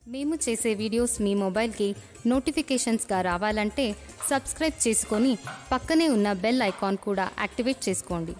మేము చేసే వీడియోస్ మీ మొబైల్కి నోటిఫికేషన్స్గా రావాలంటే సబ్స్క్రైబ్ చేసుకొని పక్కనే ఉన్న బెల్ ఐకాన్ కూడా యాక్టివేట్ చేసుకోండి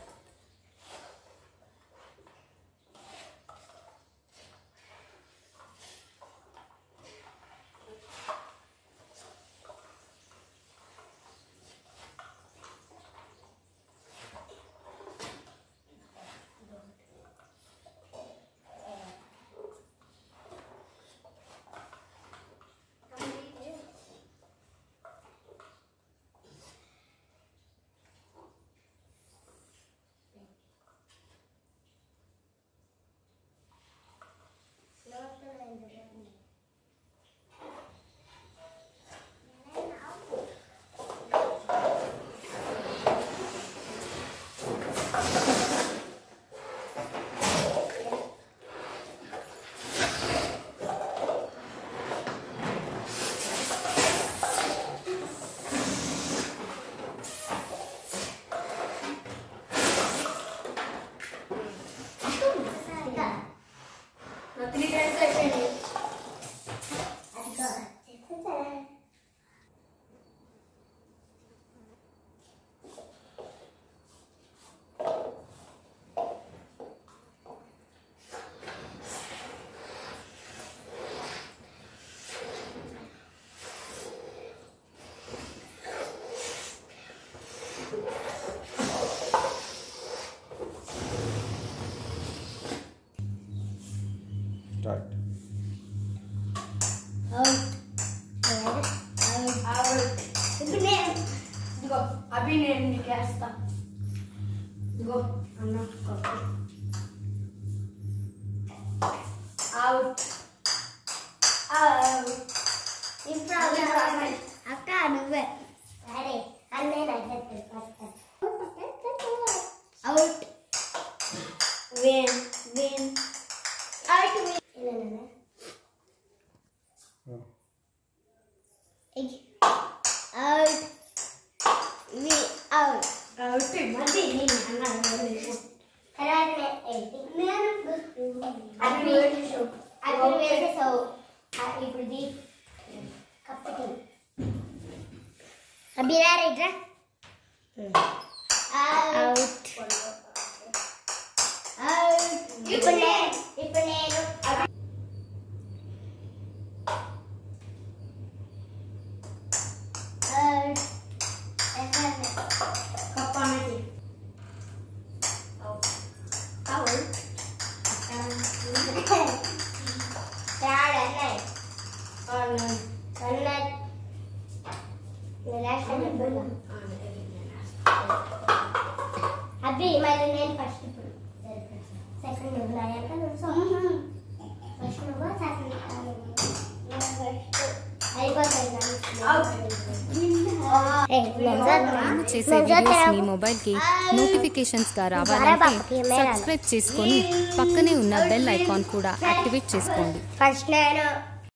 త్రీ టైమ్స్ అయిపోయింది Start. ఇప్పుడు నేను ఇదిగో అభి నేను నీకు వేస్తా ఇదిగో అన్న అవుట్ అవుట్ ఇప్పుడు అక్క నువ్వే సరే అన్నే out win win out win out వి అవుట్ అవుట్ మళ్ళీ నేను అన్నాను తర్వాత నేను అభి అక్కడ వేసేసావు ఇప్పుడు దీ కప్పటి అభిరా రైట్రా అవుట్ అవుట్ ఇప్పుడు నేను ఇప్పుడు నేను అవుట్ కప్ప అనేది అవుట్ త్రాడ్ అన్నాయి అన్నాను అన్నాయి అబ్బి మళ్ళీ నేను ఫస్ట్ ఇప్పుడు సెకండ్ నువ్వు నాయక నువ్వు ఫస్ట్ నువ్వు సెకండ్ మేము చేసే వీడియోస్ మీ మొబైల్కి నోటిఫికేషన్స్గా రావాలంటే సబ్స్క్రైబ్ చేసుకొని పక్కనే ఉన్న బెల్ ఐకాన్ కూడా యాక్టివేట్ చేసుకోండి ఫస్ట్ నేను